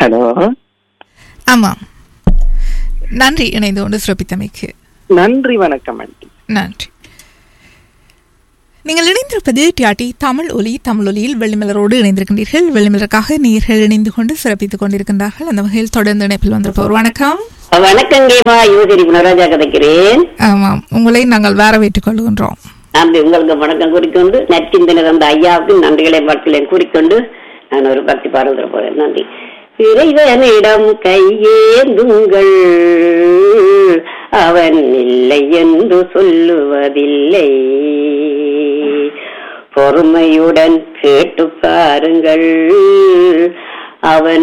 hello ஆமாம் நன்றி இணைந்து கொண்டு சிறப்பித்தமைக்கு நன்றி வணக்கம் ஆண்டி நன்றி நீங்கள் இணைந்திருப்பது டியாட்டி தமிழ் ஒலி தமிழ் ஒலியில் வெள்ளிமலரோடு இணைந்திருக்கின்றீர்கள் வெள்ளிமலருக்காக நீர்கள் இணைந்து கொண்டு சிறப்பித்துக் கொண்டிருக்கின்றார்கள் அந்த வகையில் தொடர்ந்து இணைப்பில் வந்திருப்பவர் வணக்கம் வணக்கம் கேமா யுவசரி குணராஜா கதைக்கிறேன் ஆமாம் உங்களை நாங்கள் வரவேற்றுக் கொள்கின்றோம் நன்றி உங்களுக்கு வணக்கம் கூறிக்கொண்டு நச்சிந்தனை தந்த ஐயாவுக்கு நன்றிகளை வாழ்க்கையில கூறிக்கொண்டு நான் ஒரு பக்தி பாடல் தர போறேன் நன்றி இறைவனிடம் கையேந்துங்கள் அவன் இல்லை என்று சொல்லுவதில்லை பொறுமையுடன் கேட்டு பாருங்கள் அவன்